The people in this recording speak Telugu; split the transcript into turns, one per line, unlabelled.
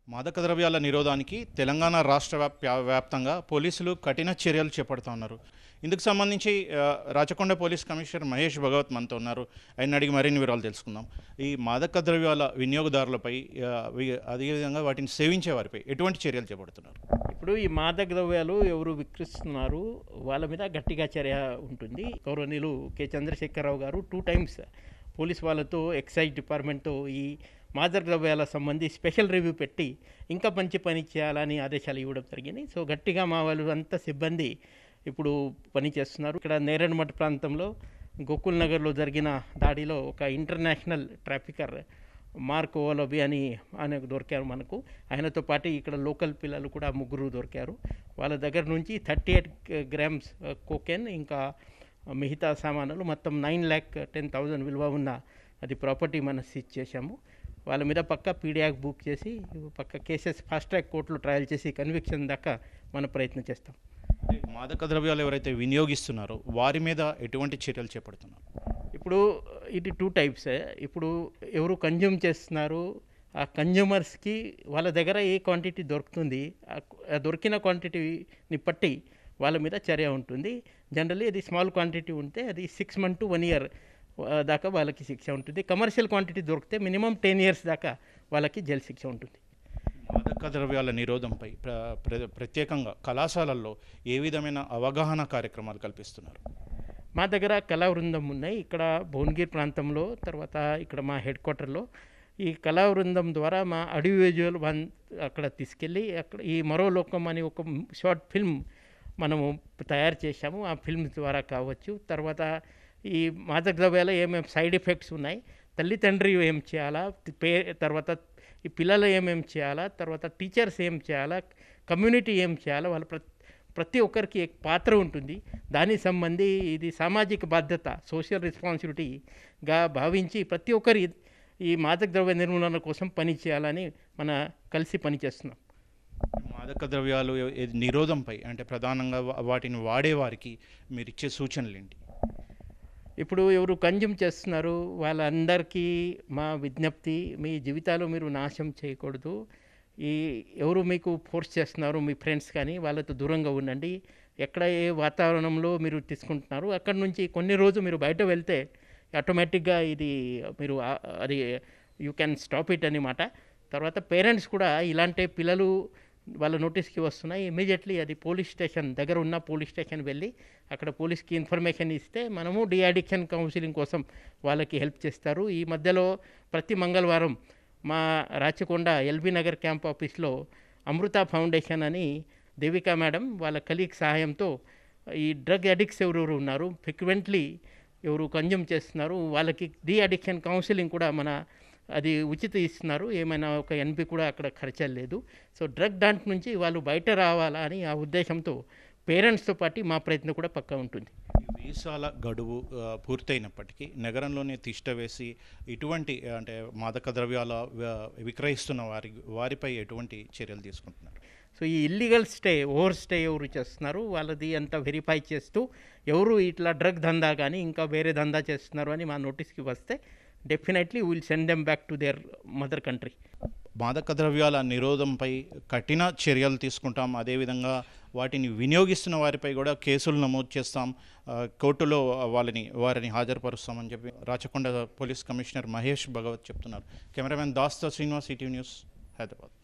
మాదక ద్రవ్యాల నిరోధానికి తెలంగాణ రాష్ట్ర వ్యాప్- వ్యాప్తంగా పోలీసులు కఠిన చర్యలు చేపడుతున్నారు ఇందుకు సంబంధించి ఆ, రాచకొండ పోలీస్ కమిషనర్ మహేష్ భగవత్ మనతో ఉన్నారు ఆయన అడిగి మరిన్ని వివరాలు తెలుసుకుందాం ఈ మాదక ద్రవ్యాల వినియోగదారులపై ఆ, వి- అదేవిధంగా వాటిని సేవించే వారిపై ఎటువంటి చర్యలు చేపడుతున్నారు
ఇప్పుడు ఈ మాదక ద్రవ్యాలు ఎవరు విక్రయిస్తున్నారు వాళ్ళ మీద గట్టిగా చర్య ఉంటుంది గౌరవనీయులు కె చంద్రశేఖరరావు గారు టూ టైమ్స్ పోలీస్ వాళ్ళతో ఎక్సైజ్ డిపార్ట్మెంట్తో ఈ మాదక ద్రవ్యాల సంబంధి స్పెషల్ రివ్యూ పెట్టి ఇంకా మంచి పని చేయాలని ఆదేశాలు ఇవ్వడం జరిగింది సో గట్టిగా మా వాళ్ళు అంతా సిబ్బంది ఇప్పుడు పని చేస్తున్నారు ఇక్కడ నేరేడుమఠ ప్రాంతంలో గోకుల్ నగర్లో జరిగిన దాడిలో ఒక ఇంటర్నేషనల్ ట్రాఫికర్ మార్క్ ఓలబి అని ఆయన దొరికారు మనకు ఆయనతో పాటు ఇక్కడ లోకల్ పిల్లలు కూడా ముగ్గురు దొరికారు వాళ్ళ దగ్గర నుంచి థర్టీ ఎయిట్ గ్రామ్స్ కోకెన్ ఇంకా మిగతా సామానులు మొత్తం నైన్ ల్యాక్ టెన్ థౌజండ్ విలువ ఉన్న అది ప్రాపర్టీ మనం సీజ్ చేశాము వాళ్ళ మీద పక్క పీడియాక్ బుక్ చేసి పక్క కేసెస్ ఫాస్ట్ ట్రాక్ కోర్టులో ట్రయల్ చేసి కన్విక్షన్ దాకా మన ప్రయత్నం చేస్తాం
అంటే మాదక ద్రవ్యాలు ఎవరైతే వినియోగిస్తున్నారో వారి మీద ఎటువంటి చర్యలు చేపడుతున్నారు
ఇప్పుడు ఇది టూ టైప్స్ ఇప్పుడు ఎవరు కన్జ్యూమ్ చేస్తున్నారు ఆ కన్జ్యూమర్స్కి వాళ్ళ దగ్గర ఏ క్వాంటిటీ దొరుకుతుంది ఆ ఆ దొరికిన క్వాంటిటీని బట్టి వాళ్ళ మీద చర్య ఉంటుంది జనరల్లీ అది స్మాల్ క్వాంటిటీ ఉంటే అది six month to one year దాకా వాళ్ళకి శిక్ష ఉంటుంది కమర్షియల్ క్వాంటిటీ దొరికితే మినిమం టెన్ ఇయర్స్ దాకా వాళ్ళకి జైలు శిక్ష ఉంటుంది
మాదక ద్రవ్యాల నిరోధంపై ప్ర ప్ర- ప్రత్యేకంగా కళాశాలల్లో ఏ విధమైన అవగాహన కార్యక్రమాలు కల్పిస్తున్నారు
మా దగ్గర కళా బృందం ఉన్నాయి ఇక్కడ భువనగిరి ప్రాంతంలో తర్వాత ఇక్కడ మా హెడ్ క్వార్టర్లో ఈ కళా బృందం ద్వారా మా అడివి విజువల్ వన్ అక్కడ తీసుకెళ్ళి అక్కడ ఈ మరో లోకం అని ఒక షార్ట్ ఫిల్మ్ మనము తయారు చేశాము ఆ ఫిల్మ్ ద్వారా కావచ్చు తర్వాత ఈ మాదక ద్రవ్యాల ఏమేమి సైడ్ ఎఫెక్ట్స్ ఉన్నాయి తల్లిదండ్రి ఏం చేయాలా పే తర్వాత ఈ పిల్లలు ఏమేమి చేయాలా తర్వాత టీచర్స్ ఏం చేయాలా కమ్యూనిటీ ఏం చేయాలా వాళ్ళ ప్రతి ప్రతి ఒక్కరికి ఒక పాత్ర ఉంటుంది దానికి సంబంధి ఇది సామాజిక బాధ్యత సోషల్ రెస్పాన్సిబిలిటీగా భావించి ప్రతి ఒక్కరి ఈ మాదక ద్రవ్య నిర్మూలన కోసం పని చేయాలని మన కలిసి పనిచేస్తున్నాం
మాదక ద్రవ్యాలు ఏ- నిరోధంపై అంటే ప్రధానంగా వా- వాటిని వాడేవారికి మీరు ఇచ్చే సూచనలు ఏంటి
ఇప్పుడు ఎవరు కన్జ్యూమ్ చేస్తున్నారు వాళ్ళందరికీ మా విజ్ఞప్తి మీ జీవితాలు మీరు నాశనం చేయకూడదు ఈ ఎవరు మీకు ఫోర్స్ చేస్తున్నారు మీ ఫ్రెండ్స్ కానీ వాళ్ళతో దూరంగా ఉండండి ఎక్కడ ఏ వాతావరణంలో మీరు తీసుకుంటున్నారు అక్కడ నుంచి కొన్ని రోజు మీరు బయట వెళ్తే ఆటోమేటిక్గా ఇది మీరు ఆ- అది యూ క్యాన్ స్టాప్ ఇట్ అనమాట తర్వాత పేరెంట్స్ కూడా ఇలాంటి పిల్లలు వాళ్ళ నోటీస్కి వస్తున్నాయి ఇమీడియట్లీ అది పోలీస్ స్టేషన్ దగ్గర ఉన్న పోలీస్ స్టేషన్ వెళ్ళి అక్కడ పోలీస్కి ఇన్ఫర్మేషన్ ఇస్తే మనము డిఅడిక్షన్ కౌన్సిలింగ్ కోసం వాళ్ళకి హెల్ప్ చేస్తారు ఈ మధ్యలో ప్రతి మంగళవారం మా రాచకొండ ఎల్బీ నగర్ క్యాంప్ ఆఫీస్లో అమృత ఫౌండేషన్ అని దేవికా మేడం వాళ్ళ కలీగ్ సహాయంతో ఈ డ్రగ్ అడిక్ట్స్ ఎవరెవరు ఉన్నారు ఫ్రీక్వెంట్లీ ఎవరు కన్జ్యూమ్ చేస్తున్నారు వాళ్ళకి డి అడిక్షన్ కౌన్సిలింగ్ కూడా మన అది ఉచిత ఇస్తున్నారు ఏమైనా ఒక ఎన్పి కూడా అక్కడ ఖర్చు లేదు సో డ్రగ్ డాంట్ నుంచి వాళ్ళు బయట రావాలా అని ఆ ఉద్దేశంతో పేరెంట్స్తో పాటు మా ప్రయత్నం కూడా పక్కా ఉంటుంది
ఈ వీసాల గడువు ఆ, పూర్తయినప్పటికీ నగరంలోనే తిష్ట వేసి ఇటువంటి ఆ, అంటే మాదక ద్రవ్యాల వ- విక్రయిస్తున్న వారి వారిపై ఎటువంటి చర్యలు తీసుకుంటున్నారు
సో ఈ ఇల్లీగల్ స్టే ఓవర్ స్టే ఎవరు చేస్తున్నారు వాళ్ళది అంతా వెరిఫై చేస్తూ ఎవరు ఇట్లా డ్రగ్ దందా కానీ ఇంకా వేరే దందా చేస్తున్నారు అని మా నోటీస్కి వస్తే definitely will send them back to their mother country
మాదక ద్రవ్యాల నిరోధంపై కఠిన చర్యలు తీసుకుంటాం అదేవిధంగా వాటిని వినియోగిస్తున్న వారిపై కూడా కేసులు నమోదు చేస్తాం ఆ, కోర్టులో వాళ్ళని వారిని హాజరుపరుస్తామని చెప్పి రాచకొండ పోలీస్ కమిషనర్ మహేష్ భగవత్ చెప్తున్నారు కెమెరామెన్ దాస్తో శ్రీనివాస్ ఈటీవీ న్యూస్ హైదరాబాద్